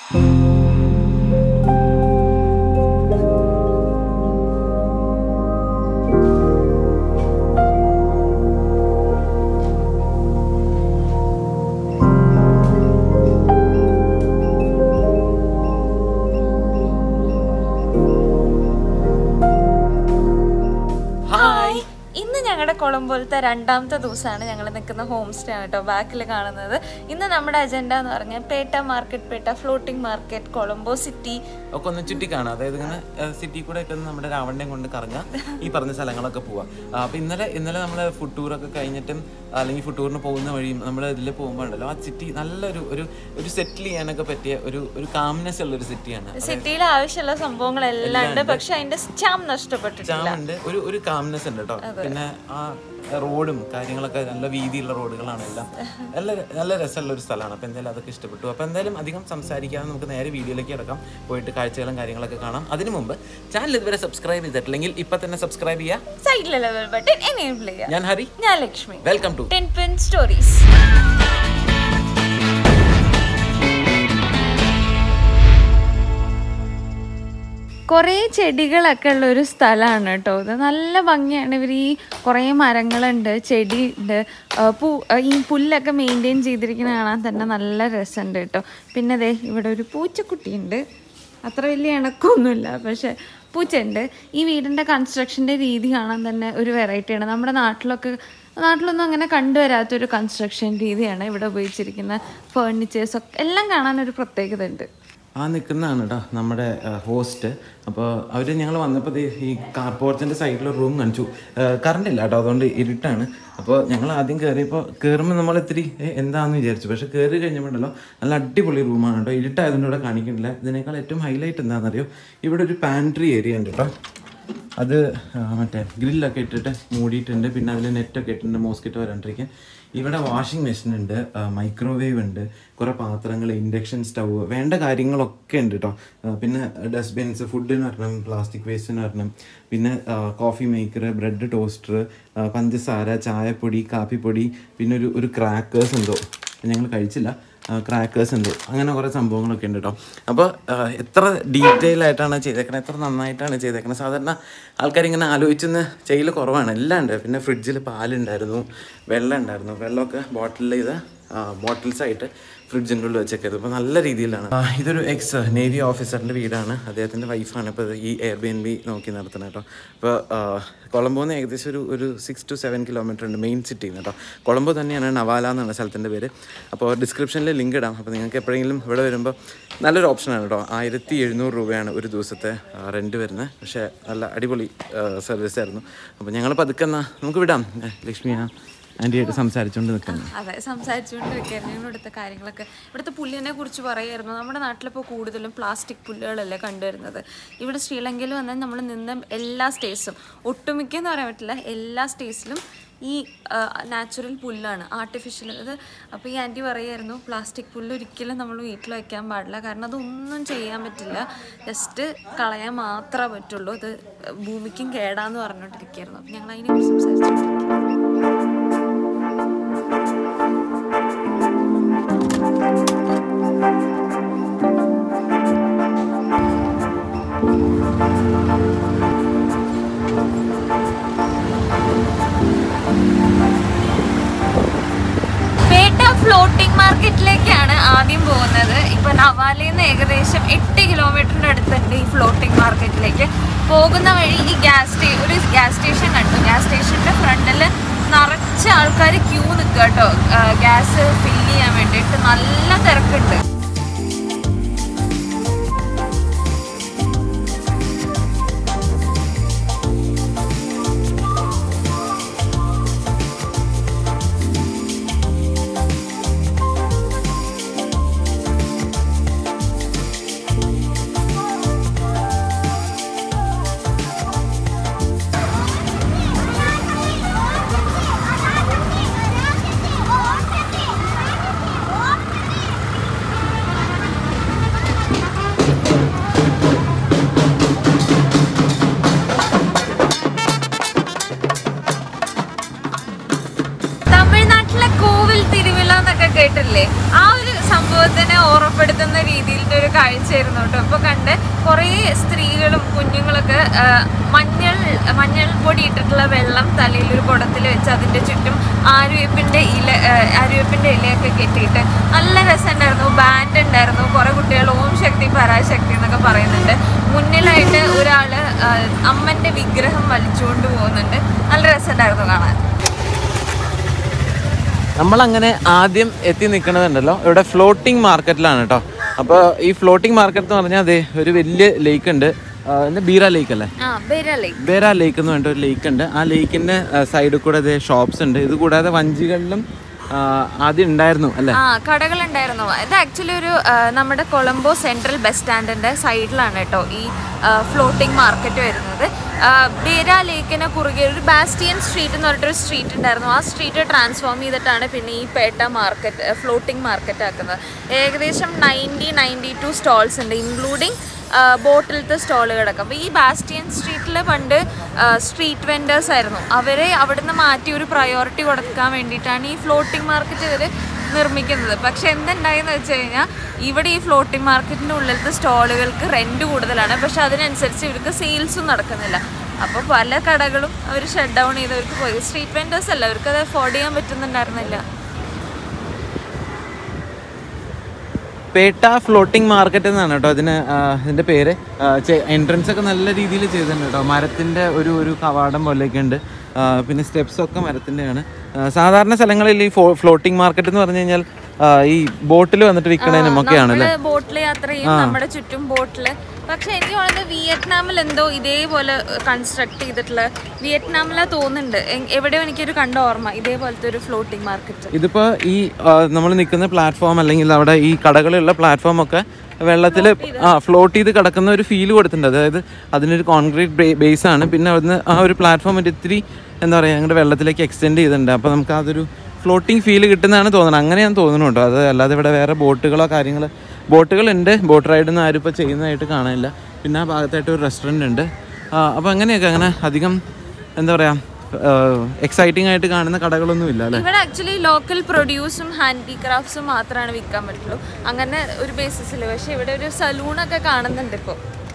Hi ഇന്ന് ഞങ്ങളുടെ കൊളംബോലത്തെ രണ്ടാമത്തെ ദിവസമാണ് ഞങ്ങൾ നിൽക്കുന്ന ഹോം സ്റ്റേ ആണ് കേട്ടോ ബാക്കിൽ കാണുന്നത് ഇന്ന് നമ്മുടെ അജണ്ട എന്ന് പറഞ്ഞാൽ Pettah market Pettah floating market Colombo city ഒക്കെ ഒന്ന് ചുറ്റി കാണാം അതായത് ഇങ്ങനെ സിറ്റി കൂടെ ഒക്കെ ഒന്ന് നമ്മുടെ രാവണനെയും കൊണ്ട് കറങ്ങാം ഈ പറഞ്ഞ സ്ഥലങ്ങളൊക്കെ പോവാം ആ, അപ്പൊ ഇന്നലെ ഇന്നലെ നമ്മൾ ഫുഡ് ടൂറൊക്കെ കഴിഞ്ഞിട്ടും അല്ലെങ്കിൽ ഫുഡ് ടൂറിന് പോകുന്ന വഴിയും നമ്മൾ ഇതിൽ പോകുമ്പോൾ ഉണ്ടല്ലോ ആ സിറ്റി നല്ലൊരു ഒരു ഒരു സെറ്റിൽ ചെയ്യാനൊക്കെ പറ്റിയ ഒരു ഒരു കാംനെസ് ഉള്ള ഒരു സിറ്റിയാണ് സിറ്റിയിൽ ആവശ്യമുള്ള സംഭവങ്ങളെല്ലാം ഉണ്ട് പക്ഷെ അതിന്റെ സ്റ്റാം നഷ്ടപ്പെട്ടിട്ടില്ല ചാമുണ്ട് ഒരു ഒരു കാംനെസ് ഉണ്ട് കേട്ടോ പിന്നെ ആ റോഡും കാര്യങ്ങളൊക്കെ നല്ല വീതിയുള്ള റോഡുകളാണ് എല്ലാം നല്ല നല്ല രസമുള്ള ഒരു സ്ഥലമാണ് അപ്പോൾ എന്തായാലും അതൊക്കെ ഇഷ്ടപ്പെട്ടു അപ്പോൾ എന്തായാലും അധികം സംസാരിക്കാതെ നമുക്ക് നേരെ വീഡിയോയിലേക്ക് കിടക്കാം പോയിട്ട് കാഴ്ചകളും കാര്യങ്ങളൊക്കെ കാണാം അതിനു മുമ്പ് ചാനൽ ഇതുവരെ സബ്സ്ക്രൈബ് ചെയ്തിട്ടില്ലെങ്കിൽ ഇപ്പം തന്നെ സബ്സ്ക്രൈബ് ചെയ്യുക സൈഡിലെ ലെവൽ ബട്ടൺ എനേബിൾ ചെയ്യുക ഞാൻ ഹരി ഞാൻ Lakshmi welcome to ten pen stories കുറേ ചെടികളൊക്കെ ഉള്ള ഒരു സ്ഥലമാണ് കേട്ടോ ഇത് നല്ല ഭംഗിയാണ് ഇവർ ഈ കുറേ മരങ്ങളുണ്ട് ചെടി ഉണ്ട് ആ, പൂ ആ, ഈ പുല്ലൊക്കെ മെയിൻറ്റെയിൻ ചെയ്തിരിക്കുന്ന കാണാൻ തന്നെ നല്ല രസമുണ്ട് കേട്ടോ പിന്നെ ദേ ഇവിടെ ഒരു പൂച്ചക്കുട്ടിയുണ്ട് അത്ര വലിയ ഇണക്കമൊന്നുമില്ല പക്ഷെ പൂച്ചയുണ്ട് ഈ വീടിൻ്റെ കൺസ്ട്രക്ഷൻ്റെ രീതി കാണാൻ തന്നെ ഒരു വെറൈറ്റിയാണ് നമ്മുടെ നാട്ടിലൊക്കെ നാട്ടിലൊന്നും അങ്ങനെ കണ്ടുവരാത്തൊരു കൺസ്ട്രക്ഷൻ രീതിയാണ് ഇവിടെ ഉപയോഗിച്ചിരിക്കുന്ന ഫേർണിച്ചേഴ്സ് ഒക്കെ എല്ലാം കാണാൻ ഒരു പ്രത്യേകത ഉണ്ട് ആ നിൽക്കുന്നതാണ് കേട്ടോ നമ്മുടെ ഹോസ്റ്റ് അപ്പോൾ അവർ ഞങ്ങൾ വന്നപ്പോൾ ദേ ഈ കാർ പോർച്ചിൻ്റെ സൈഡിൽ റൂം കാണിച്ചു കറണ്ട് ഇല്ല കേട്ടോ അതുകൊണ്ട് ഇരുട്ടാണ് അപ്പോൾ ഞങ്ങൾ ആദ്യം കയറിയപ്പോൾ കയറുമ്പോൾ നമ്മൾ ഇത്തിരി "ഏ, എന്താണെന്ന് വിചാരിച്ചു പക്ഷേ കയറി കഴിഞ്ഞപ്പോഴല്ലോ നല്ല അടിപൊളി റൂമാണ് കേട്ടോ ഇരുട്ടായതുകൊണ്ട് ഇവിടെ കാണിക്കുന്നില്ല ഇതിനേക്കാൾ ഏറ്റവും ഹൈലൈറ്റ് എന്താണെന്നറിയോ ഇവിടെ ഒരു പാൻട്രി ഏരിയ ഉണ്ട് കേട്ടോ അത് ആ, മറ്റേ ഗ്രില്ലൊക്കെ ഇട്ടിട്ട് മൂടിയിട്ടുണ്ട് പിന്നെ അതിൽ നെറ്റൊക്കെ ഇട്ടിട്ടുണ്ട് മോസ്കിറ്റോ വരാണ്ടിരിക്കാൻ ഇവിടെ വാഷിംഗ് മെഷീൻ ഉണ്ട് മൈക്രോവേവ് ഉണ്ട് കുറേ പാത്രങ്ങൾ ഇൻഡക്ഷൻ സ്റ്റൗ വേണ്ട കാര്യങ്ങളൊക്കെ ഉണ്ട് കേട്ടോ ആ, പിന്നെ ഡസ്റ്റ്ബിൻസ് ഫുഡിന് വരണം പ്ലാസ്റ്റിക് വേസ്റ്റിന് വരണം പിന്നെ കോഫി മേക്കർ ബ്രെഡ് ടോസ്റ്റർ പഞ്ചസാര ചായപ്പൊടി കാപ്പിപ്പൊടി പിന്നെ ഒരു ഒരു ക്രാക്കേഴ്സ് ഉണ്ടോ ഞങ്ങൾ കഴിച്ചില്ല ക്രാക്കേഴ്സ് ഉണ്ട് അങ്ങനെ കുറേ സംഭവങ്ങളൊക്കെ ഉണ്ട് കേട്ടോ അപ്പോൾ എത്ര ഡീറ്റെയിൽ ആയിട്ടാണ് ചെയ്തേക്കണത് എത്ര നന്നായിട്ടാണ് ചെയ്തേക്കണത് സാധാരണ ആൾക്കാർ ഇങ്ങനെ ആലോചിച്ചെന്ന് ചെയ്യൽ കുറവാണ് എല്ലാം ഉണ്ട് പിന്നെ ഫ്രിഡ്ജിൽ പാലുണ്ടായിരുന്നു വെള്ളം ഉണ്ടായിരുന്നു വെള്ളമൊക്കെ ബോട്ടിൽ ചെയ്ത് ബോട്ടിൽസ് ആയിട്ട് ഫ്രിഡ്ജിൻ്റെ ഉള്ളിൽ വെച്ചേക്കത് അപ്പോൾ നല്ല രീതിയിലാണ് ആ, ഇതൊരു എക്സ് നേവി ഓഫീസറിൻ്റെ വീടാണ് അദ്ദേഹത്തിൻ്റെ വൈഫാണ് ഇപ്പോൾ ഈ എയർ ബി എൻ ബി നോക്കി നടത്തുന്നത് കേട്ടോ ഇപ്പോൾ കൊളംബോന്ന് നിന്ന് ഏകദേശം ഒരു ഒരു സിക്സ് ടു സെവൻ കിലോമീറ്റർ ഉണ്ട് മെയിൻ സിറ്റിയിൽ നിന്ന് കേട്ടോ കൊളംബോ തന്നെയാണ് നവാല എന്നാണ് സ്ഥലത്തിൻ്റെ പേര് അപ്പോൾ ഡിസ്ക്രിപ്ഷനിൽ ലിങ്ക് ഇടാം അപ്പോൾ നിങ്ങൾക്ക് എപ്പോഴെങ്കിലും ഇവിടെ വരുമ്പോൾ നല്ലൊരു ഓപ്ഷനാണ് കേട്ടോ ആയിരത്തി എഴുന്നൂറ് രൂപയാണ് ഒരു ദിവസത്തെ റെൻറ്റ് വരുന്നത് പക്ഷേ നല്ല അടിപൊളി സർവീസ് ആയിരുന്നു അപ്പോൾ ഞങ്ങൾ പതുക്കെ എന്നാ നമുക്ക് വിടാം ഏ, ലക്ഷ്മി ആ ആൻറ്റിയായിട്ട് സംസാരിച്ചുകൊണ്ട് നിൽക്കുന്നു അതെ സംസാരിച്ചുകൊണ്ടിരിക്കുകയായിരുന്നു ഞങ്ങൾ ഇവിടുത്തെ കാര്യങ്ങളൊക്കെ ഇവിടുത്തെ പുല്ലിനെ കുറിച്ച് പറയായിരുന്നു നമ്മുടെ നാട്ടിലിപ്പോൾ കൂടുതലും പ്ലാസ്റ്റിക് പുല്ലുകളല്ലേ കണ്ടുവരുന്നത് ഇവിടെ ശ്രീലങ്കയിൽ വന്നാൽ നമ്മൾ നിന്ന എല്ലാ സ്റ്റേസും ഒട്ടുമിക്ക എന്ന് പറയാൻ പറ്റില്ല എല്ലാ സ്റ്റേസിലും ഈ നാച്ചുറൽ പുല്ലാണ് ആർട്ടിഫിഷ്യൽ അത് അപ്പോൾ ഈ ആൻറ്റി പറയായിരുന്നു പ്ലാസ്റ്റിക് പുല്ല് ഒരിക്കലും നമ്മൾ വീട്ടിൽ വയ്ക്കാൻ പാടില്ല കാരണം അതൊന്നും ചെയ്യാൻ പറ്റില്ല ജസ്റ്റ് കളയാൻ മാത്രമേ പറ്റുള്ളൂ അത് ഭൂമിക്കും കേടാന്ന് പറഞ്ഞുകൊണ്ടിരിക്കുകയായിരുന്നു അപ്പോൾ ഞങ്ങൾ അതിനെക്കുറിച്ച് സംസാരിച്ചു പേട്ട ഫ്ലോട്ടിംഗ് മാർക്കറ്റിലേക്കാണ് ആദ്യം പോകുന്നത് ഇപ്പൊ നവാലയിൽ നിന്ന് ഏകദേശം എട്ട് കിലോമീറ്ററിന്റെ അടുത്തുണ്ട് ഈ ഫ്ലോട്ടിംഗ് മാർക്കറ്റിലേക്ക് പോകുന്ന വഴി ഈ ഗ്യാസ് സ്റ്റേ ഒരു ഗ്യാസ് സ്റ്റേഷൻ കണ്ടു ഗ്യാസ് സ്റ്റേഷന്റെ ഫ്രണ്ടിൽ നിറച്ച് ആൾക്കാർ ക്യൂ നിൽക്കുക കേട്ടോ ഗ്യാസ് ഫില്ല് ചെയ്യാൻ വേണ്ടിയിട്ട് നല്ല തിരക്കുണ്ട് ഓർമ്മപ്പെടുത്തുന്ന രീതിയിലത്തെ ഒരു കാഴ്ചയായിരുന്നു കേട്ടോ അപ്പോൾ കണ്ട് കുറേ സ്ത്രീകളും കുഞ്ഞുങ്ങളൊക്കെ ആ, മഞ്ഞൾ മഞ്ഞൾ പൊടി ഇട്ടിട്ടുള്ള വെള്ളം തലയിൽ ഒരു കുടത്തിൽ വെച്ച് അതിൻ്റെ ചുറ്റും ആര്യവേപ്പിൻ്റെ ഇല ആ, ആര്യവേപ്പിൻ്റെ ഇലയൊക്കെ കെട്ടിയിട്ട് നല്ല രസമുണ്ടായിരുന്നു ബാൻഡ് ഉണ്ടായിരുന്നു കുറേ കുട്ടികൾ ഓം ശക്തി പരാശക്തി എന്നൊക്കെ പറയുന്നുണ്ട് മുന്നിലായിട്ട് ഒരാൾ അമ്മൻ്റെ വിഗ്രഹം വലിച്ചുകൊണ്ട് പോകുന്നുണ്ട് നല്ല രസമുണ്ടായിരുന്നു കാണാൻ നമ്മളങ്ങനെ ആദ്യം എത്തി നിൽക്കണതുണ്ടല്ലോ ഇവിടെ ഫ്ലോട്ടിംഗ് മാർക്കറ്റിലാണ് കേട്ടോ അപ്പോൾ ഈ ഫ്ലോട്ടിംഗ് മാർക്കറ്റ് എന്ന് പറഞ്ഞാൽ അതെ ഒരു വലിയ ലേക്ക് ഉണ്ട് ആ, എന്താ ബീറ ലേക്ക് അല്ലേ ആ ബേരല്ലേ ബേര ലേക്ക് എന്ന് പറഞ്ഞിട്ട് ഒരു ലേക്ക് ഉണ്ട് ആ ലേക്കിന്റെ സൈഡിൽ കൂടെ അതേ ഷോപ്സ് ഉണ്ട് ഇത് കൂടാതെ വഞ്ചികളിലും ആ, ആദ്യം ഉണ്ടായിരുന്നു അല്ലേ ആ കടകളുണ്ടായിരുന്നു ഇത് ആക്ച്വലി ഒരു ആ, നമ്മുടെ കൊളംബോ സെൻട്രൽ ബസ് സ്റ്റാൻഡിന്റെ സൈഡിലാണ് കേട്ടോ ഈ ഫ്ലോട്ടിംഗ് മാർക്കറ്റ് വരുന്നത് ആ, ബേര ലേക്കിന് കുറുകെ ഒരു ബാസ്റ്റിയൻ സ്ട്രീറ്റ് എന്ന് പറഞ്ഞിട്ടൊരു സ്ട്രീറ്റ് ഉണ്ടായിരുന്നു ആ സ്ട്രീറ്റ് ട്രാൻസ്ഫോം ചെയ്തിട്ടാണ് പിന്നെ ഈ പേട്ട മാർക്കറ്റ് ഫ്ലോട്ടിംഗ് മാർക്കറ്റ് ആക്കുന്നത് ഏകദേശം നയൻറ്റി നയൻറ്റി ടു സ്റ്റോൾസ് ഉണ്ട് ഇൻക്ലൂഡിങ് ബോട്ടിലത്തെ സ്റ്റോളുകളൊക്കെ അപ്പോൾ ഈ ബാസ്റ്റിയൻ സ്ട്രീറ്റിൽ പണ്ട് സ്ട്രീറ്റ് വെൻഡേഴ്സ് ആയിരുന്നു അവരെ അവിടുന്ന് മാറ്റി ഒരു പ്രയോറിറ്റി കൊടുക്കാൻ വേണ്ടിയിട്ടാണ് ഈ ഫ്ലോട്ടിംഗ് മാർക്കറ്റ് ഇവർ നിർമ്മിക്കുന്നത് പക്ഷെ എന്തുണ്ടായെന്ന് വെച്ച് കഴിഞ്ഞാൽ ഇവിടെ ഈ ഫ്ലോട്ടിംഗ് മാർക്കറ്റിൻ്റെ ഉള്ളിലത്തെ സ്റ്റോളുകൾക്ക് റെൻറ്റ് കൂടുതലാണ് പക്ഷെ അതിനനുസരിച്ച് ഇവർക്ക് സെയിൽസും നടക്കുന്നില്ല അപ്പോൾ പല കടകളും അവർ ഷട്ട് ഡൗൺ ചെയ്തവർക്ക് പോയി സ്ട്രീറ്റ് വെൻഡേഴ്സ് അല്ല അവർക്ക് അത് അഫോർഡ് ചെയ്യാൻ പറ്റുന്നുണ്ടായിരുന്നില്ല പേട്ട ഫ്ലോട്ടിംഗ് മാർക്കറ്റ് എന്നാണ് കേട്ടോ അതിന് ആ, ഇതിന്റെ പേര് എൻട്രൻസ് ഒക്കെ നല്ല രീതിയിൽ ചെയ്തിട്ടുണ്ട് കേട്ടോ മരത്തിന്റെ ഒരു ഒരു കവാടം പോലെയൊക്കെ ഉണ്ട് ആ, പിന്നെ സ്റ്റെപ്സ് ഒക്കെ മരത്തിൻ്റെയാണ് സാധാരണ സ്ഥലങ്ങളിൽ ഈ ഫ്ലോട്ടിംഗ് മാർക്കറ്റ് എന്ന് പറഞ്ഞു കഴിഞ്ഞാൽ ആ, ഈ ബോട്ടിൽ വന്നിട്ട് വിൽക്കണതിനും ഒക്കെയാണ് അല്ലേ നമ്മള് ബോട്ടിൽ യാത്ര ചെയ്യും നമ്മുടെ ചുറ്റും ബോട്ടില് പക്ഷെ എനിക്ക് തോന്നുന്നത് വിയറ്റ്നാമിൽ എന്തോ ഇതേപോലെ കൺസ്ട്രക്ട് ചെയ്തിട്ടുള്ള വിയറ്റ്നാമിലാ തോന്നുന്നുണ്ട് എ- എവിടെയോ എനിക്കൊരു കണ്ട ഓർമ്മ ഇതേപോലത്തെ ഒരു ഫ്ലോട്ടിംഗ് മാർക്കറ്റ് ഇതിപ്പോൾ ഈ നമ്മൾ നിൽക്കുന്ന പ്ലാറ്റ്ഫോം അല്ലെങ്കിൽ അവിടെ ഈ കടകളുള്ള പ്ലാറ്റ്ഫോം ഒക്കെ വെള്ളത്തിൽ ആ ഫ്ലോട്ട് ചെയ്ത് കിടക്കുന്ന ഒരു ഫീൽ കൊടുത്തിട്ടുണ്ട് അതായത് അതിനൊരു കോൺക്രീറ്റ് ബേസ് ആണ് പിന്നെ അവിടുന്ന് ആ ഒരു പ്ലാറ്റ്ഫോം ഒരു ഇത്തിരി എന്താ പറയുക ഞങ്ങളുടെ വെള്ളത്തിലേക്ക് എക്സ്റ്റെൻഡ് ചെയ്തിട്ടുണ്ട് അപ്പോൾ നമുക്ക് അതൊരു ഫ്ലോട്ടിംഗ് ഫീൽ കിട്ടുന്നതാണ് തോന്നുന്നത് അങ്ങനെ ഞാൻ തോന്നുന്നു കേട്ടോ അത് അല്ലാതെ ഇവിടെ വേറെ ബോട്ടുകളോ കാര്യങ്ങൾ ബോട്ടുകളുണ്ട് ബോട്ട് റൈഡൊന്നും ആരും ഇപ്പോൾ ചെയ്യുന്നതായിട്ട് കാണാനില്ല പിന്നെ ആ ഭാഗത്തായിട്ട് ഒരു റെസ്റ്റോറൻറ്റ് ഉണ്ട് അപ്പോൾ അങ്ങനെയൊക്കെ അങ്ങനെ അധികം എന്താ പറയുക എക്സൈറ്റിംഗ് ആയിട്ട് കാണുന്ന കടകളൊന്നും ഇല്ല അല്ലേ ഇവിടെ ആക്ച്വലി ലോക്കൽ പ്രൊഡ്യൂസും ഹാൻഡിക്രാഫ്റ്റ്സും മാത്രമാണ് വിൽക്കാൻ പറ്റുള്ളൂ അങ്ങനെ ഒരു ബേസിസിൽ പക്ഷെ ഇവിടെ ഒരു സലൂണൊക്കെ കാണുന്നുണ്ട് ഇപ്പോൾ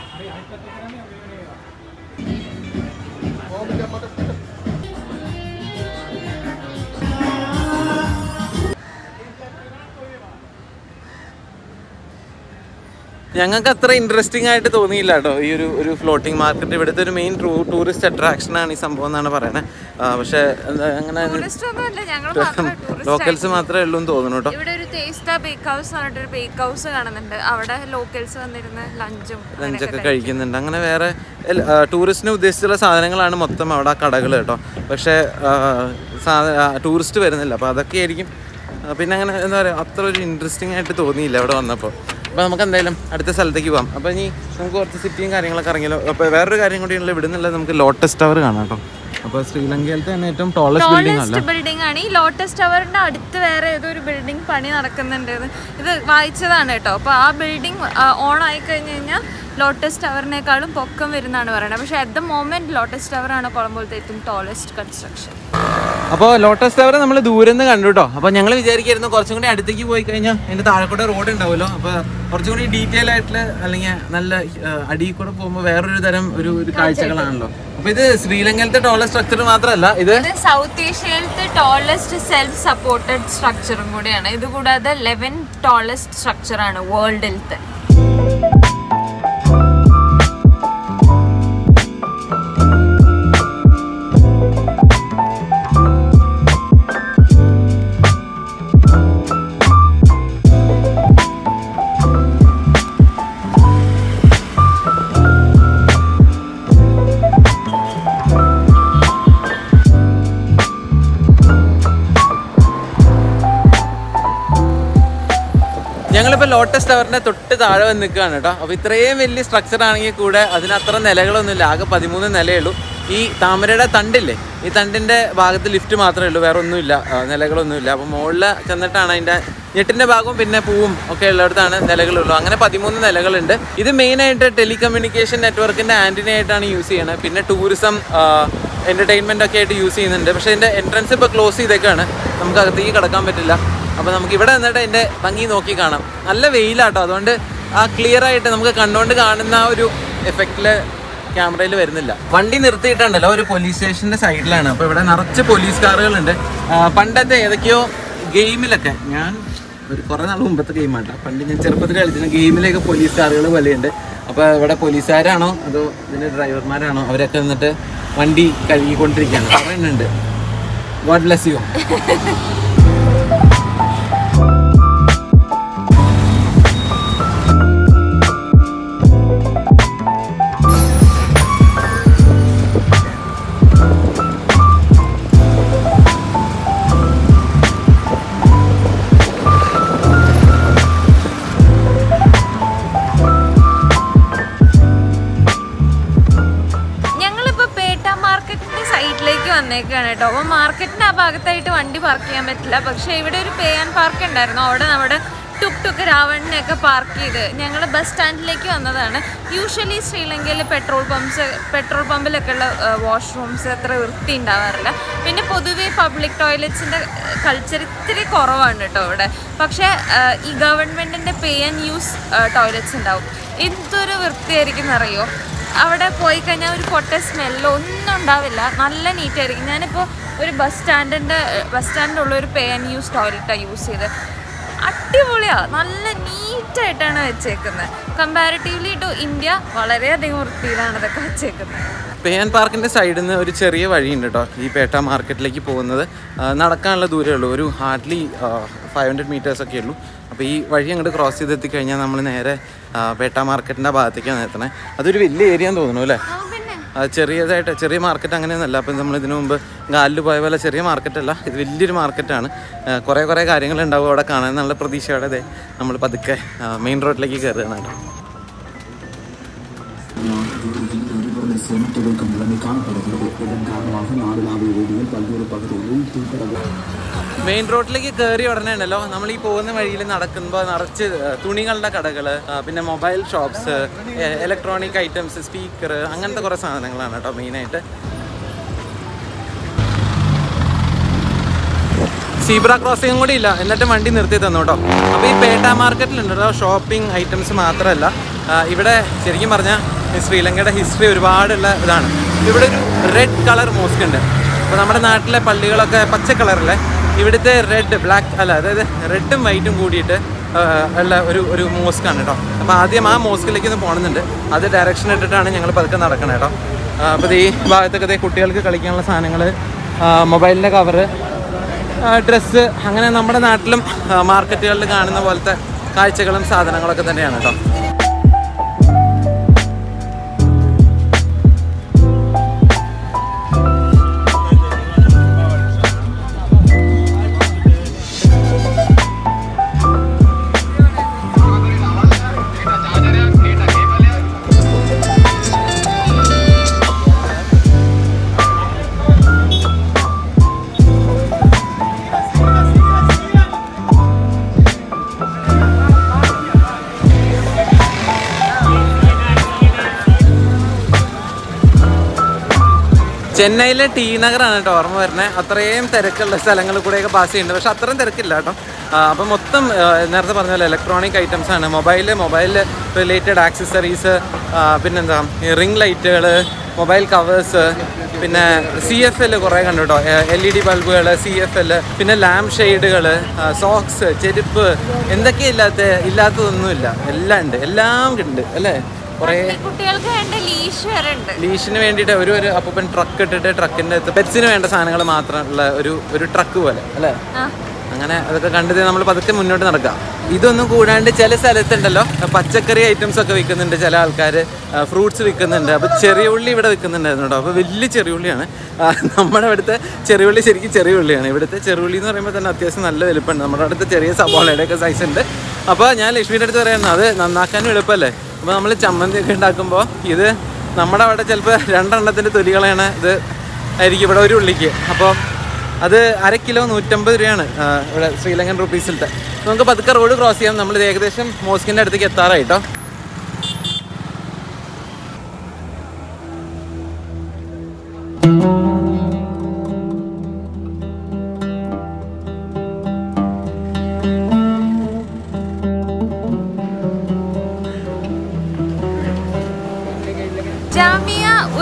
ഞങ്ങൾക്ക് അത്ര ഇൻട്രസ്റ്റിംഗ് ആയിട്ട് തോന്നിയില്ല കേട്ടോ ഈ ഒരു ഒരു ഫ്ലോട്ടിംഗ് മാർക്കറ്റ് ഇവിടുത്തെ ഒരു മെയിൻ ടൂറിസ്റ്റ് അട്രാക്ഷൻ ആണ് ഈ സംഭവം എന്നാണ് പറയുന്നത് പക്ഷേ എന്താ അങ്ങനെ ടൂറിസ്റ്റ് ഒന്നും അല്ല ഞങ്ങൾ മാത്രമേ ടൂറിസ്റ്റ് ലോക്കൽസ് മാത്രമേ ഉള്ളൂ എന്ന് തോന്നുന്നു കേട്ടോ ഇവിടെ ഒരു തേസ്ത ബേക്ക് ഹൗസ് എന്ന് പറഞ്ഞിട്ടൊരു ബേക്ക് ഹൗസ് കാണുന്നുണ്ട് അവിടെ ലോക്കൽസ് വന്നിരുന്ന് ലഞ്ചും ലഞ്ചൊക്കെ കഴിക്കുന്നുണ്ട് അങ്ങനെ വേറെ ടൂറിസ്റ്റിന് ഉദ്ദേശിച്ചുള്ള സാധനങ്ങളാണ് മൊത്തം അവിടെ ആ കടകൾ കേട്ടോ പക്ഷേ ടൂറിസ്റ്റ് വരുന്നില്ല അപ്പോൾ അതൊക്കെ ആയിരിക്കും ആ, പിന്നെ അങ്ങനെ എന്താ പറയുക അത്ര ഒരു ഇൻട്രസ്റ്റിംഗ് ആയിട്ട് തോന്നിയില്ല അവിടെ വന്നപ്പോൾ അപ്പോൾ നമുക്ക് എന്തായാലും അടുത്ത സ്ഥലത്തേക്ക് പോകാം അപ്പോൾ ഇനി നമുക്ക് കുറച്ച് സിറ്റിയും കാര്യങ്ങളൊക്കെ ഇറങ്ങിയല്ലോ അപ്പോൾ വേറൊരു കാര്യം കൂടി ഉള്ളത് ഇവിടെ നിന്നുള്ളത് നമുക്ക് ലോട്ടസ് ടവർ കാണാം കേട്ടോ അപ്പോൾ ശ്രീലങ്കയിലത്തെ തന്നെ ഏറ്റവും ടോളസ്റ്റ് ബിൽഡിംഗ് അല്ല ടോളസ്റ്റ് ബിൽഡിംഗ് ആണ് ഈ ലോട്ടസ് ടവറിന്റെ അടുത്ത് വേറെ ഏതോ ഒരു ബിൽഡിംഗ് പണി നടക്കുന്നുണ്ട് എന്ന്. ഇത് വായിച്ചതാണ് കേട്ടോ അപ്പൊ ആ ബിൽഡിംഗ് ഓൺ ആയി കഴിഞ്ഞ് കഴിഞ്ഞാൽ ലോട്ടസ് ടവറിനേക്കാളും പൊക്കം വരുന്നതാണ് പറയുന്നത് പക്ഷെ at the moment lotus tower ആണ് കൊളംബോളത്തെ ഏറ്റവും ടോളസ്റ്റ് കൺസ്ട്രക്ഷൻ അപ്പോൾ ലോട്ടസ് ടവർ നമ്മൾ ദൂരെ നിന്ന് കണ്ടു കേട്ടോ അപ്പോൾ ഞങ്ങൾ വിചാരിക്കായിരുന്നു കുറച്ചും കൂടി അടുത്തേക്ക് പോയി കഴിഞ്ഞാൽ അതിൻ്റെ താഴെ കൂടെ റോഡ് ഉണ്ടാവുമല്ലോ അപ്പോൾ കുറച്ചും കൂടി ഡീറ്റെയിൽ ആയിട്ടുള്ള അല്ലെങ്കിൽ നല്ല അടിയിൽ കൂടെ പോകുമ്പോൾ വേറൊരു തരം ഒരു ഒരു കാഴ്ചകളാണല്ലോ അപ്പോൾ ഇത് ശ്രീലങ്കയിലത്തെ ടോളർ സ്ട്രക്ചർ മാത്രമല്ല ഇത് ഇത് സൗത്ത് ഏഷ്യയിലത്തെ ടോളസ്റ്റ് സെൽഫ് സപ്പോർട്ടഡ് സ്ട്രക്ചറും കൂടിയാണ് ഇത് കൂടാതെ ലെവൻ ടോളസ്റ്റ് സ്ട്രക്ചറാണ് വേൾഡിലത്തെ ഞങ്ങളിപ്പോൾ ലോട്ടസ് ടവറിന്റെ തൊട്ട് താഴെ വന്ന് നിൽക്കുകയാണ് കേട്ടോ അപ്പോൾ ഇത്രയും വലിയ സ്ട്രക്ചർ ആണെങ്കിൽ കൂടെ അതിനത്ര നിലകളൊന്നുമില്ല ആകെ പതിമൂന്ന് നിലയേ ഉള്ളൂ ഈ താമരയുടെ തണ്ടില്ലേ ഈ തണ്ടിന്റെ ഭാഗത്ത് ലിഫ്റ്റ് മാത്രമേ ഉള്ളൂ വേറെ ഒന്നുമില്ല ആ, നിലകളൊന്നുമില്ല അപ്പോൾ മുകളിൽ ചെന്നിട്ടാണ് അതിന്റെ ഞെട്ടിന്റെ ഭാഗവും പിന്നെ പൂവും ഒക്കെ ഉള്ളിടത്താണ് നിലകളുള്ളൂ അങ്ങനെ പതിമൂന്ന് നിലകളുണ്ട് ഇത് മെയിനായിട്ട് ടെലികമ്മ്യൂണിക്കേഷൻ നെറ്റ്വർക്കിന്റെ ആന്റിന ആയിട്ടാണ് യൂസ് ചെയ്യണത് പിന്നെ ടൂറിസം എൻ്റർടൈൻമെൻ്റ് ഒക്കെ ആയിട്ട് യൂസ് ചെയ്യുന്നുണ്ട് പക്ഷേ ഇതിൻ്റെ എൻട്രൻസ് ഇപ്പോൾ ക്ലോസ് ചെയ്തേക്കാണ് നമുക്ക് അകത്തേക്ക് കിടക്കാൻ പറ്റില്ല അപ്പോൾ നമുക്ക് ഇവിടെ നിന്നിട്ട് എൻ്റെ ഭംഗി നോക്കി കാണാം നല്ല വെയിലാട്ടോ അതുകൊണ്ട് ആ ക്ലിയർ ആയിട്ട് നമുക്ക് കണ്ടുകൊണ്ട് കാണുന്ന ആ ഒരു എഫക്റ്റിൽ ക്യാമറയിൽ വരുന്നില്ല വണ്ടി നിർത്തിയിട്ടുണ്ടല്ലോ ഒരു പോലീസ് സ്റ്റേഷന്റെ സൈഡിലാണ് അപ്പോൾ ഇവിടെ നിറച്ച് പോലീസ് കാറുകളുണ്ട് ആ, പണ്ടത്തെ ഏതൊക്കെയോ ഗെയിമിലൊക്കെ ഞാൻ ഒരു കുറേ നാൾ മുമ്പത്തെ ഗെയിമാട്ടോ പണ്ട് ഞാൻ ചെറുപ്പത്തിൽ കളിച്ചിരുന്ന ഗെയിമിലൊക്കെ പോലീസ് കാറുകൾ പോലെയുണ്ട് അപ്പോൾ ഇവിടെ പോലീസുകാരാണോ അതോ ഇതിൻ്റെ ഡ്രൈവർമാരാണോ അവരൊക്കെ നിന്നിട്ട് വണ്ടി കഴുകിക്കൊണ്ടിരിക്കുകയാണ് പറയുന്നുണ്ട് ഗോഡ് ബ്ലെസ് യു ഞങ്ങളിപ്പോ പേട്ട മാർക്കറ്റിന്റെ സൈഡിലേക്ക് വന്നേക്കാണ് കേട്ടോ അപ്പൊ മാർക്കറ്റിന്റെ ആ ഭാഗത്തായിട്ട് വണ്ടി പാർക്ക് ചെയ്യാൻ പറ്റില്ല പക്ഷെ ഇവിടെ ഒരു പേ ആൻഡ് പാർക്ക് ഉണ്ടായിരുന്നു അവിടെ നമ്മുടെ ടുക് ടുക് രാവണിനെയൊക്കെ പാർക്ക് ചെയ്ത് ഞങ്ങൾ ബസ് സ്റ്റാൻഡിലേക്ക് വന്നതാണ് യൂഷ്വലി ശ്രീലങ്കയിൽ പെട്രോൾ പമ്പ്സ് പെട്രോൾ പമ്പിലൊക്കെ ഉള്ള വാഷ്റൂംസ് അത്ര വൃത്തി ഉണ്ടാവാറില്ല പിന്നെ പൊതുവേ പബ്ലിക് ടോയ്ലറ്റ്സിൻ്റെ കൾച്ചർ ഇത്തിരി കുറവാണ് കേട്ടോ ഇവിടെ പക്ഷേ ആ, ഈ ഗവൺമെൻറ്റിൻ്റെ പേ ആൻഡ് യൂസ് ടോയ്ലറ്റ്സ് ഉണ്ടാവും എന്തൊരു വൃത്തിയായിരിക്കും എന്നറിയോ അവിടെ പോയി കഴിഞ്ഞാൽ ഒരു പൊട്ട സ്മെല്ലോ ഒന്നും ഉണ്ടാവില്ല നല്ല നീറ്റായിരിക്കും ഞാനിപ്പോൾ ഒരു ബസ് സ്റ്റാൻഡിൻ്റെ ബസ് സ്റ്റാൻഡിലുള്ള ഒരു പേ ആൻഡ് യൂസ് ടോയ്ലറ്റാണ് യൂസ് ചെയ്ത് അടിപൊളിയാ നല്ല നീറ്റായിട്ടാണ് വെച്ചേക്കുന്നത് കമ്പാരിറ്റീവ്ലി ടു ഇന്ത്യ വളരെയധികം വൃത്തിയിലാണ് ഇതൊക്കെ വെച്ചേക്കുന്നത് പേൻ പാർക്കിൻ്റെ സൈഡിൽ നിന്ന് ഒരു ചെറിയ വഴിയുണ്ട് കേട്ടോ ഈ പേട്ട മാർക്കറ്റിലേക്ക് പോകുന്നത് ആ, നടക്കാനുള്ള ദൂരമേ ഉള്ളൂ ഒരു ഹാർഡ്ലി ഫൈവ് ഹൺഡ്രഡ് മീറ്റേഴ്സ് ഒക്കെ ഉള്ളൂ അപ്പോൾ ഈ വഴി അങ്ങോട്ട് ക്രോസ് ചെയ്തെത്തി കഴിഞ്ഞാൽ നമ്മൾ നേരെ ആ, പേട്ട മാർക്കറ്റിൻ്റെ ഭാഗത്തേക്കാണ് എത്തണേ അതൊരു വലിയ ഏരിയ എന്ന് തോന്നുന്നു അല്ലേ ആ പിന്നെ അത് ചെറിയതായിട്ട് ചെറിയ മാർക്കറ്റ് അങ്ങനെയൊന്നുമല്ല അപ്പം നമ്മൾ ഇതിനു മുമ്പ് ഗാലിൽ പോയ പോലെ ചെറിയ മാർക്കറ്റല്ല ഇത് വലിയൊരു മാർക്കറ്റാണ് കുറേ കുറേ കാര്യങ്ങളുണ്ടാവും അവിടെ കാണാൻ നല്ല പ്രതീക്ഷയോടെ ദേ നമ്മൾ പതുക്കെ മെയിൻ റോഡിലേക്ക് കയറുകയാണ് കേട്ടോ മെയിൻ റോഡിലേക്ക് കയറി ഉടനെ ഉണ്ടല്ലോ നമ്മൾ ഈ പോകുന്ന വഴിയിൽ നടക്കുമ്പോൾ നിറച്ച് ആ, തുണികളുടെ കടകൾ പിന്നെ mobile shops electronic items speaker അങ്ങനത്തെ കുറേ സാധനങ്ങളാണ് കേട്ടോ മെയിനായിട്ട് സീബ്ര ക്രോസിംഗ് കൂടി ഇല്ല എന്നിട്ട് വണ്ടി നിർത്തി തന്നു കേട്ടോ അപ്പോൾ ഈ പേട്ട മാർക്കറ്റിലുണ്ടല്ലോ ഷോപ്പിംഗ് ഐറ്റംസ് മാത്രമല്ല ആ, ഇവിടെ ശരിക്കും പറഞ്ഞാൽ ശ്രീലങ്കയുടെ ഹിസ്റ്ററി ഒരുപാടുള്ള ഇതാണ് ഇവിടെ ഒരു റെഡ് കളർ മോസ്ക് ഉണ്ട് അപ്പോൾ നമ്മുടെ നാട്ടിലെ പള്ളികളൊക്കെ പച്ച കളറിലെ ഇവിടുത്തെ റെഡ് ബ്ലാക്ക് അല്ല അതായത് റെഡും വൈറ്റും കൂടിയിട്ട് ആ, ഉള്ള ഒരു ഒരു മോസ്കാണ് കേട്ടോ അപ്പോൾ ആദ്യം ആ മോസ്കിലേക്ക് ഒന്ന് പോകണമെന്നുണ്ട് അത് ഡയറക്ഷൻ ഇട്ടിട്ടാണ് ഞങ്ങൾ പതുക്കെ നടക്കണം കേട്ടോ അപ്പോൾ ഈ ഭാഗത്തൊക്കെ ദേ കുട്ടികൾക്ക് കളിക്കാനുള്ള സാധനങ്ങൾ മൊബൈലിൻ്റെ കവറ് ഡ്രസ്സ് അങ്ങനെ നമ്മുടെ നാട്ടിലും ആ, മാർക്കറ്റുകളിൽ കാണുന്ന പോലത്തെ കാഴ്ചകളും സാധനങ്ങളൊക്കെ തന്നെയാണ് കേട്ടോ ചെന്നൈയിലെ ടി നഗറാണ് കേട്ടോ ഓർമ്മ വരുന്നത് അത്രയും തിരക്കുള്ള സ്ഥലങ്ങളിൽ കൂടെയൊക്കെ പാസ് ചെയ്യുന്നുണ്ട് പക്ഷെ അത്രയും തിരക്കില്ല കേട്ടോ ആ, അപ്പം മൊത്തം ആ, നേരത്തെ പറഞ്ഞ പോലെ ഇലക്ട്രോണിക് ഐറ്റംസ് ആണ് മൊബൈൽ മൊബൈൽ റിലേറ്റഡ് ആക്സസറീസ് പിന്നെന്താ റിംഗ് ലൈറ്റുകൾ മൊബൈൽ കവേഴ്സ് പിന്നെ സി എഫ് എൽ കുറേ കണ്ടു കേട്ടോ എൽ ഇ ഡി ബൾബുകൾ സി എഫ് എൽ പിന്നെ ലാമ്പ് ഷെയ്ഡുകൾ സോക്സ് ചെരുപ്പ് എന്തൊക്കെയാ ഇല്ലാത്ത ഇല്ലാത്തതൊന്നുമില്ല എല്ലാം ഉണ്ട് എല്ലാം ഉണ്ട് അല്ലേ കുറേ കുട്ടികൾക്ക് വേണ്ട ലീഷ് വരെ ഉണ്ട് ലീഷിന് വേണ്ടിയിട്ട് ഒരു ഒരു അപ്പൂപ്പൻ ട്രക്ക് ഇട്ടിട്ട് ട്രക്കിൻ്റെ അകത്ത് പെറ്റ്സിന് വേണ്ട സാധനങ്ങൾ മാത്രമുള്ള ഒരു ഒരു ട്രക്ക് പോലെ അല്ലേ ആ അങ്ങനെ അതൊക്കെ കണ്ടത് നമ്മൾ പതുക്കെ മുന്നോട്ട് നടക്കാം ഇതൊന്നും കൂടാണ്ട് ചില സ്ഥലത്തുണ്ടല്ലോ പച്ചക്കറി ഐറ്റംസ് ഒക്കെ വിൽക്കുന്നുണ്ട് ചില ആൾക്കാർ ഫ്രൂട്ട്സ് വിൽക്കുന്നുണ്ട് അപ്പോൾ ചെറിയ ഉള്ളി ഇവിടെ വിൽക്കുന്നുണ്ടായിരുന്നു കേട്ടോ അപ്പോൾ വലിയ ചെറിയ ഉള്ളിയാണ് ആ, നമ്മുടെ ഇവിടുത്തെ ചെറിയ ഉള്ളി ശരിക്കും ചെറിയ ഉള്ളിയാണ് ഇവിടുത്തെ ചെറിയ ഉള്ളി എന്ന് പറയുമ്പോൾ തന്നെ അത്യാവശ്യം നല്ല വലുപ്പമുണ്ട് നമ്മുടെ അടുത്ത് ചെറിയ സവാളയുടെ ഒക്കെ സൈസ് ഉണ്ട് അപ്പോൾ ഞാൻ ലക്ഷ്മിയുടെ അടുത്ത് പറയുന്നത് അത് നന്നാക്കാനും എളുപ്പമല്ലേ അപ്പോൾ നമ്മൾ ചമ്മന്തി ഒക്കെ ഉണ്ടാക്കുമ്പോൾ ഇത് നമ്മുടെ അവിടെ ചിലപ്പോൾ രണ്ടെണ്ണത്തിൻ്റെ തൊലികളാണ് ഇത് ആയിരിക്കും ഇവിടെ ഒരു ഉള്ളിക്ക് അപ്പോൾ അത് അര കിലോ നൂറ്റമ്പത് രൂപയാണ് ആ, ഇവിടെ ശ്രീലങ്കൻ റുപ്പീസിലത്തെ നമുക്ക് പതുക്കെ റോഡ് ക്രോസ് ചെയ്യാം നമ്മൾ ഏകദേശം മോസ്കിൻ്റെ അടുത്തേക്ക് എത്താറായി കേട്ടോ Thank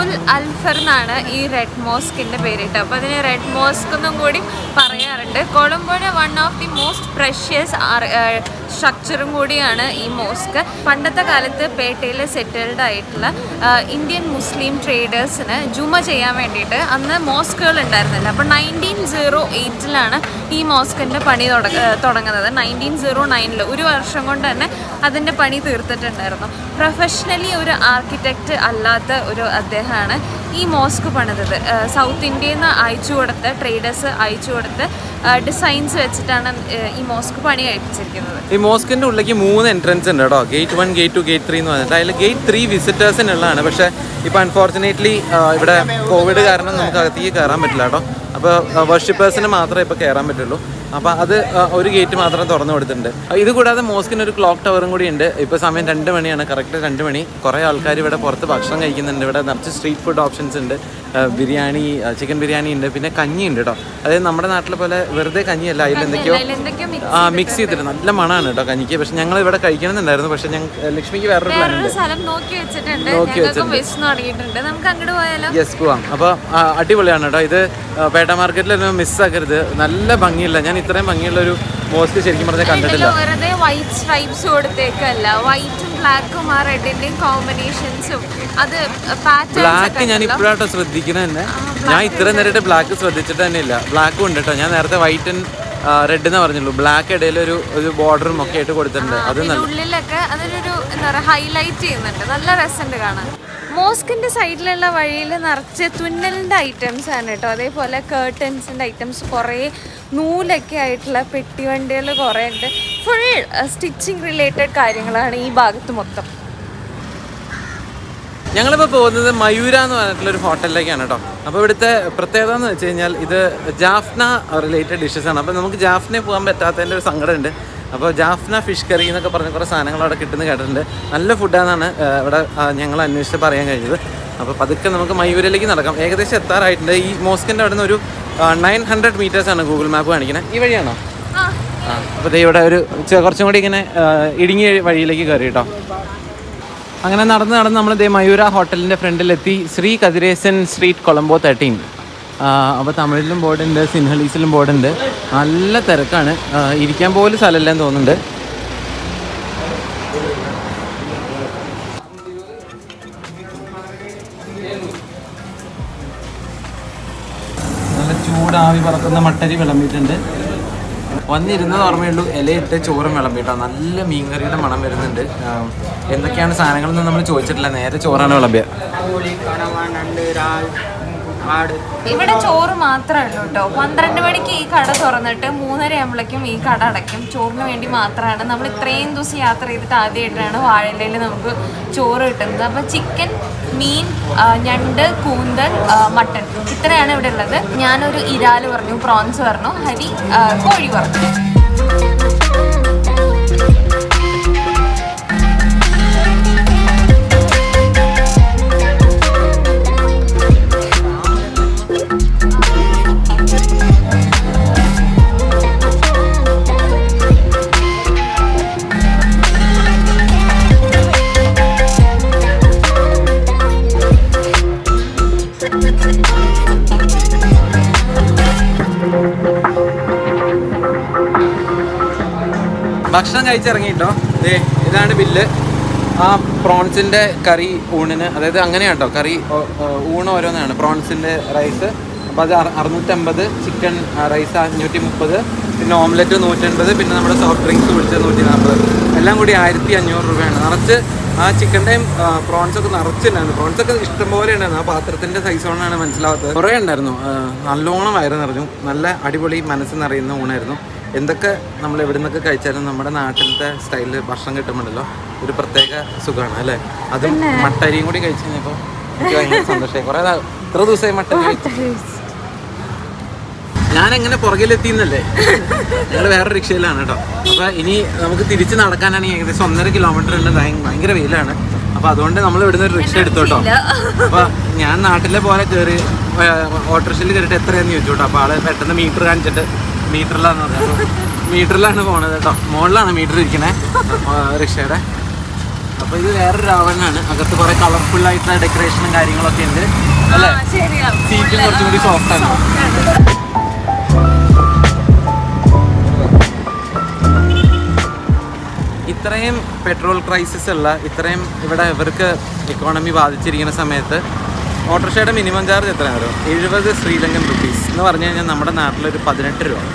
അബുൽ അൽഫർ എന്നാണ് ഈ റെഡ് മോസ്കിന്റെ പേരിട്ട് അപ്പോൾ അതിന് റെഡ് മോസ്ക് എന്നും കൂടി പറയാറുണ്ട് കൊളംബോയുടെ one of the most precious സ്ട്രക്ചറും കൂടിയാണ് ഈ മോസ്ക് പണ്ടത്തെ കാലത്ത് പേട്ടയിൽ സെറ്റിൽഡ് ആയിട്ടുള്ള ആ, ഇന്ത്യൻ മുസ്ലിം ട്രേഡേഴ്സിന് ജുമ ചെയ്യാൻ വേണ്ടിയിട്ട് അന്ന് മോസ്കുകൾ ഉണ്ടായിരുന്നില്ല അപ്പോൾ നയൻറ്റീൻ സീറോ എയ്റ്റിലാണ് ഈ മോസ്കിൻ്റെ പണി തുടങ്ങ ആ, തുടങ്ങുന്നത് നയൻറ്റീൻ സീറോ നയനിൽ ഒരു വർഷം കൊണ്ട് തന്നെ അതിൻ്റെ പണി തീർത്തിട്ടുണ്ടായിരുന്നു പ്രൊഫഷണലി ഒരു ആർക്കിടെക്റ്റ് അല്ലാത്ത ഒരു അദ്ദേഹമാണ് ഈ മോസ്ക് പണിതത് ആ, സൗത്ത് ഇന്ത്യയിൽ നിന്ന് അയച്ചു കൊടുത്ത് ട്രേഡേഴ്സ് അയച്ചു കൊടുത്ത് ഡിസൈൻസ് വെച്ചിട്ടാണ് ആ, ഈ മോസ്ക് പണി കഴിപ്പിച്ചിരിക്കുന്നത് ഈ മോസ്കിന്റെ ഉള്ളിലേക്ക് മൂന്ന് എൻട്രൻസ് ഉണ്ട് കേട്ടോ gate one gate two gate three എന്ന് പറഞ്ഞിട്ട് അതിൽ ഗേറ്റ് ത്രീ വിസിറ്റേഴ്സിനുള്ളതാണ് പക്ഷേ ഇപ്പോൾ അൺഫോർച്ചുനേറ്റ്ലി ഇവിടെ കോവിഡ് കാരണം നമുക്ക് അകത്തേക്ക് കയറാൻ പറ്റില്ല കേട്ടോ അപ്പോൾ വർഷിപ്പേഴ്സിന് മാത്രമേ ഇപ്പോൾ കയറാൻ പറ്റുള്ളൂ അപ്പോൾ അത് ആ, ഒരു ഗേറ്റ് മാത്രം തുറന്നു കൊടുത്തിട്ടുണ്ട് ആ, ഇത് കൂടാതെ മോസ്കിന് ഒരു ക്ലോക്ക് ടവറും കൂടി ഉണ്ട് ഇപ്പോൾ സമയം രണ്ട് മണിയാണ് കറക്റ്റ് രണ്ട് മണി കുറേ ആൾക്കാർ ഇവിടെ പുറത്ത് ഭക്ഷണം കഴിക്കുന്നുണ്ട് ഇവിടെ നിറച്ച് സ്ട്രീറ്റ് ഫുഡ് ഓപ്ഷൻസ് ഉണ്ട് ആ, ബിരിയാണി ചിക്കൻ ബിരിയാണി ഉണ്ട് പിന്നെ കഞ്ഞി ഉണ്ട് കേട്ടോ അതായത് നമ്മുടെ നാട്ടിലെ പോലെ വെറുതെ കഞ്ഞിയല്ല അതിൽ എന്തൊക്കെയോ എന്തൊക്കെയോ mix ആ മിക്സ് ചെയ്തിട്ട് നല്ല മണമാണ് കേട്ടോ കഞ്ഞിക്ക് പക്ഷെ ഞങ്ങൾ ഇവിടെ കഴിക്കണമെന്നുണ്ടായിരുന്നു പക്ഷെ ഞങ്ങൾ ലക്ഷ്മിക്ക് വേറൊരു പ്ലാൻ വേറൊരു സ്ഥലം നോക്കി വെച്ചിട്ടുണ്ട് നോക്കി ഞങ്ങൾക്കും വിശന്ന് തുടങ്ങിയിട്ടുണ്ട് നമുക്ക് അങ്ങോട്ട് പോയാലോ യെസ് പോവാം അപ്പോൾ അടിപൊളിയാണ് കേട്ടോ ഇത് ആ, പേട്ട മാർക്കറ്റിൽ മിസ്സാക്കരുത് നല്ല ഭംഗിയില്ല ഞാൻ ഇത്രയും ഭംഗിയുള്ള ഒരു മോസ്റ്റ് ശരിക്കും പറഞ്ഞാൽ കണ്ടിട്ടില്ല ഇതില് വെറുതെ വൈറ്റ് സ്ട്രൈപ്സ് കൊടുത്തേക്കല്ല വൈറ്റും ബ്ലാക്കും ആ റെഡിന്റെയും കോമ്പിനേഷൻസും അത് ബ്ലാക്ക് ഞാൻ പാറ്റേൺസ് ഇപ്പോഴാട്ടോ ശ്രദ്ധിക്കുന്നത് തന്നെ ഞാൻ ഇത്രയും നേരമായിട്ട് ബ്ലാക്ക് ശ്രദ്ധിച്ചിട്ട് തന്നെ ഇല്ല ബ്ലാക്കും ഉണ്ട് കേട്ടോ ഞാൻ നേരത്തെ വൈറ്റ് ആൻഡ് റെഡ് എന്ന് പറഞ്ഞുള്ളൂ ബ്ലാക്ക് ഇടയിൽ ഒരു ഒരു ബോർഡറും ഒക്കെ ആയിട്ട് കൊടുത്തിട്ടുണ്ട് അത് നല്ല ഉള്ളിലൊക്കെ അതിനൊരു എന്താ പറയുക ഹൈലൈറ്റ് ചെയ്യുന്നുണ്ട് നല്ല രസമുണ്ട് കാണാൻ മോസ്കിന്റെ സൈഡിലുള്ള വഴിയിൽ നിറച്ച് തുന്നലിന്റെ ഐറ്റംസ് ആണ് കേട്ടോ അതേപോലെ കേർട്ടൻസിന്റെ ഐറ്റംസ് കുറേ നൂലൊക്കെ ആയിട്ടുള്ള പെട്ടിവണ്ടികൾ കുറേ ഉണ്ട് ഫുൾ സ്റ്റിച്ചിങ് റിലേറ്റഡ് കാര്യങ്ങളാണ് ഈ ഭാഗത്ത് മൊത്തം ഞങ്ങളിപ്പോൾ പോകുന്നത് മയൂര എന്ന് പറഞ്ഞിട്ടുള്ള ഒരു ഹോട്ടലിലേക്കാണ് കേട്ടോ അപ്പോൾ ഇവിടുത്തെ പ്രത്യേകത എന്ന് വെച്ച് കഴിഞ്ഞാൽ ഇത് ജാഫ്ന റിലേറ്റഡ് ഡിഷസ് ആണ് അപ്പോൾ നമുക്ക് ജാഫ്നെ പോകാൻ പറ്റാത്തതിൻ്റെ ഒരു സങ്കടമുണ്ട് അപ്പോൾ ജാഫ്ന ഫിഷ് കറി എന്നൊക്കെ പറഞ്ഞ കുറേ സാധനങ്ങൾ അവിടെ കിട്ടുന്ന കേട്ടിട്ടുണ്ട് നല്ല ഫുഡാണെന്നാണ് ഇവിടെ ആ, ഞങ്ങൾ അന്വേഷിച്ച് പറയാൻ കഴിഞ്ഞത് അപ്പോൾ പതുക്കെ നമുക്ക് മയൂരിലേക്ക് നടക്കാം ഏകദേശം എത്താറായിട്ടുണ്ട് ഈ മോസ്കിൻ്റെ അവിടെ നിന്ന് ഒരു നയൻ ഹൺഡ്രഡ് മീറ്റേഴ്സ് ആണ് ഗൂഗിൾ മാപ്പ് കാണിക്കുന്നത് ഈ വഴിയാണോ ആ ആ അപ്പോൾ ദേ ഇവിടെ ഒരു ചെ- കുറച്ചും കൂടി ഇങ്ങനെ ആ, ഇടുങ്ങിയ വഴിയിലേക്ക് കയറി കേട്ടോ അങ്ങനെ നടന്ന് നടന്ന് നമ്മൾ ദേ മയൂര ഹോട്ടലിൻ്റെ ഫ്രണ്ടിലെത്തി ശ്രീ കതിരേസൻ സ്ട്രീറ്റ് കൊളംബോ തേർട്ടീൻ അപ്പോൾ തമിഴിലും ബോർഡുണ്ട് സിൻഹളീസിലും ബോർഡുണ്ട് നല്ല തിരക്കാണ് ആ, ഇരിക്കാൻ പോലും സ്ഥലമില്ലെന്ന് തോന്നുന്നുണ്ട് നല്ല ചൂടാവി പറക്കുന്ന മട്ടരി വിളമ്പിയിട്ടുണ്ട് വന്നിരുന്നത് ഓർമ്മയുള്ളൂ ഇലയിട്ട് ചോറും വിളമ്പിട്ടോ നല്ല മീൻകറിയുടെ മണം വരുന്നുണ്ട് ആ, എന്തൊക്കെയാണ് സാധനങ്ങളെന്ന് നമ്മൾ ചോദിച്ചിട്ടില്ല നേരെ ചോറാണ് വിളമ്പിയത് கோழி கணவான் நண்டு இறால் ஆடு ഇവിടെ ചോറ് മാത്രമേ ഉള്ളൂ കേട്ടോ പന്ത്രണ്ട് മണിക്ക് ഈ കട തുറന്നിട്ട് മൂന്നര ആകുമ്പോഴേക്കും ഈ കട അടയ്ക്കും ചോറിന് വേണ്ടി മാത്രമാണ് നമ്മൾ ഇത്രയും ദിവസം യാത്ര ചെയ്തിട്ട് ആദ്യമായിട്ടാണ് വാഴയിലയിൽ നമുക്ക് ചോറ് കിട്ടുന്നത് അപ്പോൾ ചിക്കൻ മീൻ ആ, ഞണ്ട് കൂന്തൽ ആ, മട്ടൺ ഇത്രയാണ് ഇവിടെ ഉള്ളത് ഞാനൊരു ഇരാല് പറഞ്ഞു പ്രോൺസ് പറഞ്ഞു ഹരി ആ, കോഴി പറഞ്ഞു ഭക്ഷണം കഴിച്ചിറങ്ങിട്ടോ ദേ ഇതാണ് ബില്ല് ആ പ്രോൺസിൻ്റെ കറി ഊണിന് അതായത് അങ്ങനെയാണ് കേട്ടോ കറി ഓ- ഓ- ഊണ് ഓരോന്നാണ് പ്രോൺസിൻ്റെ റൈസ് അപ്പോൾ അത് അറ- അറുന്നൂറ്റമ്പത് ചിക്കൻ റൈസ് അഞ്ഞൂറ്റി മുപ്പത് പിന്നെ ഓംലെറ്റ് നൂറ്റൻപത് പിന്നെ നമ്മുടെ സോഫ്റ്റ് ഡ്രിങ്ക്സ് കുടിച്ചത് നൂറ്റി നാൽപ്പത് എല്ലാം കൂടി ആയിരത്തി അഞ്ഞൂറ് രൂപയാണ് നിറച്ച് ആ ചിക്കൻ്റെയും പ്രോൺസ് ഒക്കെ നിറച്ചിട്ടുണ്ടായിരുന്നു പ്രോൺസ് ഒക്കെ ഇഷ്ടംപോലെ ഉണ്ടായിരുന്നു ആ പാത്രത്തിൻ്റെ സൈസ് കൊണ്ടാണ് മനസ്സിലാവാത്തത് കുറേ ഉണ്ടായിരുന്നു ആ, നല്ലോണം വയറ് നിറഞ്ഞു നല്ല അടിപൊളി മനസ്സ് നിറയുന്ന ഊണായിരുന്നു എന്തൊക്കെ നമ്മൾ എവിടെ നിന്നൊക്കെ കഴിച്ചാലും നമ്മുടെ നാട്ടിലത്തെ സ്റ്റൈലിൽ ഭക്ഷണം കിട്ടുമ്പോഴല്ലോ ഒരു പ്രത്യേക സുഖമാണ് അല്ലേ അതും മട്ടരിയും കൂടി കഴിച്ചു കഴിഞ്ഞപ്പോൾ എനിക്ക് ഭയങ്കര സന്തോഷമായി കുറേ നാ- ഇത്ര ദിവസമായി മട്ടരി കഴിച്ചു. ഞാൻ എങ്ങനെ പുറകിലെത്തിന്നല്ലേ ഞങ്ങൾ വേറെ റിക്ഷയിലാണ് കേട്ടോ അപ്പൊ ഇനി നമുക്ക് തിരിച്ച് നടക്കാനാണെങ്കിൽ ഏകദേശം ഒന്നര കിലോമീറ്റർ ഉണ്ട് ഭയ- ഭയങ്കര വെയിലാണ് അപ്പൊ അതുകൊണ്ട് നമ്മൾ ഇവിടുന്ന് ഒരു റിക്ഷ എടുത്തു കേട്ടോ അപ്പൊ ഞാൻ നാട്ടിലെ പോലെ കയറി ഓട്ടോറിക്ഷയിൽ കയറിയിട്ട് എത്രയാന്ന് ചോദിച്ചു കേട്ടോ അപ്പൊ ആള് പെട്ടെന്ന് മീറ്റർ കാണിച്ചിട്ട് മീറ്ററിലാന്ന് പറഞ്ഞു അപ്പൊ മീറ്ററിലാണ് പോണത് കേട്ടോ മുകളിലാണ് മീറ്റർ ഇരിക്കണേ ആ, റിക്ഷയുടെ അപ്പൊ അപ്പൊ ഇത് വേറൊരു രാവണാണ് അകത്ത് കുറെ കളർഫുൾ ആയിട്ടുള്ള ഡെക്കറേഷനും കാര്യങ്ങളൊക്കെ ഉണ്ട് അല്ലേ ശരിയാണ് സീറ്റും കുറച്ചും കൂടി സോഫ്റ്റ് ആണ് ഇത്രയും പെട്രോൾ ക്രൈസിസ് ഉള്ള ഇത്രയും ഇവിടെ ഇവർക്ക് എക്കോണമി ബാധിച്ചിരിക്കുന്ന സമയത്ത് ഓട്ടോറിക്ഷയുടെ മിനിമം ചാർജ് എത്രയാണ് അറിയോ എഴുപത് ശ്രീലങ്കൻ റുപ്പീസ് എന്ന് പറഞ്ഞു കഴിഞ്ഞാൽ നമ്മുടെ നാട്ടിലൊരു പതിനെട്ട് രൂപ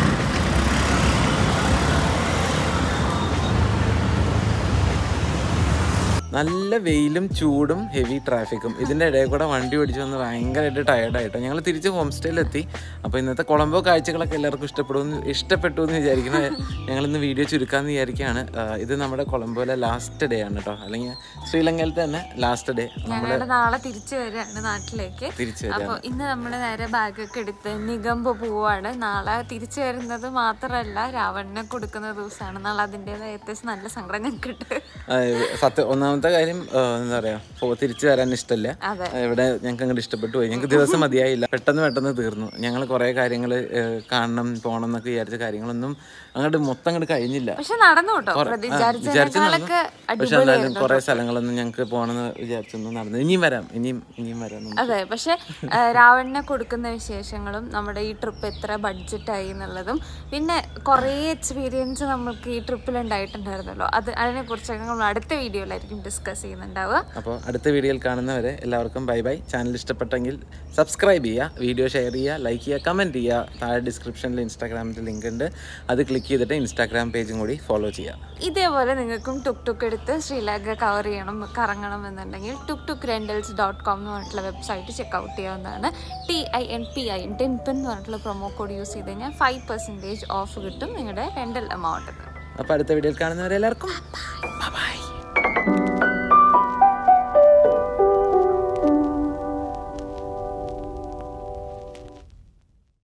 നല്ല വെയിലും ചൂടും ഹെവി ട്രാഫിക്കും ഇതിൻ്റെ ഇടയിൽ കൂടെ വണ്ടി ഓടിച്ച് വന്ന് ഭയങ്കരമായിട്ട് ടയർഡായിട്ടോ ഞങ്ങൾ തിരിച്ച് ഹോം സ്റ്റേയിലെത്തി അപ്പോൾ ഇന്നത്തെ കൊളംബോ കാഴ്ചകളൊക്കെ എല്ലാവർക്കും ഇഷ്ടപ്പെടുമെന്ന് ഇഷ്ടപ്പെട്ടു എന്ന് വിചാരിക്കുന്നത് ഞങ്ങൾ ഇന്ന് വീഡിയോ ചുരുക്കാമെന്ന് വിചാരിക്കുകയാണ് ആ, ഇത് നമ്മുടെ കൊളംബോയിലെ ലാസ്റ്റ് ഡേ ആണ് കേട്ടോ അല്ലെങ്കിൽ ശ്രീലങ്കയിലത്തെ തന്നെ ലാസ്റ്റ് ഡേ നമ്മൾ ഞങ്ങളുടെ നാളെ തിരിച്ചു വരികയാണ് നാട്ടിലേക്ക് തിരിച്ചു വരിക അപ്പോൾ ഇന്ന് നമ്മൾ നേരെ ബാഗൊക്കെ എടുത്ത് നിഗമ്പ് പോവാണ് നാളെ തിരിച്ചു വരുന്നത് മാത്രമല്ല രാവണനെ കൊടുക്കുന്ന ദിവസമാണ് നാളെ അതിൻ്റെതായ അത്യാവശ്യം നല്ല സങ്കടം ഞങ്ങൾക്ക് ഉണ്ട് ആ, സത്യം ഒന്നാമത്തെ കാര്യം ആ, എന്താ പറയാ പോ തിരിച്ചു വരാൻ ഇഷ്ടമല്ല അതെ. ആ, ഇവിടെ ഞങ്ങൾക്ക് അങ്ങോട്ട് ഇഷ്ടപ്പെട്ടു പോയി ഞങ്ങൾക്ക് ദിവസം മതിയായില്ല പെട്ടെന്ന് പെട്ടെന്ന് തീർന്നു ഞങ്ങൾ കുറേ കാര്യങ്ങൾ കാണണം പോകണം എന്നൊക്കെ വിചാരിച്ച കാര്യങ്ങളൊന്നും അങ്ങോട്ട് മൊത്തം അങ്ങോട്ട് കഴിഞ്ഞില്ല പക്ഷെ നടന്നു കേട്ടോ കുറെ- പ്രതി- ആ, വിചാരിച്ചതിനേക്കാളൊക്കെ പക്ഷെ എന്നാലും അടിപൊളിയായിരുന്നു കുറെ സ്ഥലങ്ങളൊന്നും ഞങ്ങൾക്ക് പോകണമെന്ന് വിചാരിച്ചൊന്നും നടന്നു ഇനിയും വരാം ഇനിയും ഇനിയും വരാം നമുക്ക്. അതെ പക്ഷെ ആ, രാവണനെ കൊടുക്കുന്ന വിശേഷങ്ങളും നമ്മുടെ ഈ ട്രിപ്പ് എത്ര ബഡ്ജറ്റായി എന്നുള്ളതും പിന്നെ കുറേ എക്സ്പീരിയൻസ് നമുക്ക് ഈ ട്രിപ്പിൽ ഉണ്ടായിട്ടുണ്ടായിരുന്നല്ലോ അത് അതിനെക്കുറിച്ചൊക്കെ നമ്മൾ അടുത്ത വീഡിയോയിലായിരിക്കും ഡിസ്കസ് ചെയ്യുന്നുണ്ടാവുക അപ്പോൾ അടുത്ത വീഡിയോയിൽ കാണുന്നവരെ എല്ലാവർക്കും ബൈ ബൈ ചാനൽ ഇഷ്ടപ്പെട്ടെങ്കിൽ സബ്സ്ക്രൈബ് ചെയ്യുക വീഡിയോ ഷെയർ ചെയ്യുക ലൈക്ക് ചെയ്യുക കമൻറ്റ് ചെയ്യുക താഴെ ഡിസ്ക്രിപ്ഷനിൽ ഇൻസ്റ്റാഗ്രാമിൻ്റെ ലിങ്ക് ഉണ്ട് അത് ക്ലിക്ക് ചെയ്തിട്ട് ഇൻസ്റ്റാഗ്രാം പേജും കൂടി ഫോളോ ചെയ്യുക ഇതേപോലെ നിങ്ങൾക്കും ടുക് ടുക്ക് എടുത്ത് ശ്രീലങ്ക കവർ ചെയ്യണം കറങ്ങണം എന്നുണ്ടെങ്കിൽ tuk tuk rentals dot com എന്ന് പറഞ്ഞിട്ടുള്ള വെബ്സൈറ്റ് ചെക്കൗട്ട് ചെയ്യാവുന്നതാണ് T I N P I ten pen എന്ന് പറഞ്ഞിട്ടുള്ള പ്രൊമോ കോഡ് യൂസ് ചെയ്ത് കഴിഞ്ഞാൽ ഫൈവ് പെർസെൻറ്റേജ് ഓഫ് കിട്ടും നിങ്ങളുടെ റെൻഡൽ എമൗണ്ട് അപ്പോൾ അടുത്ത വീഡിയോയിൽ കാണുന്നവരെ എല്ലാവർക്കും ബൈ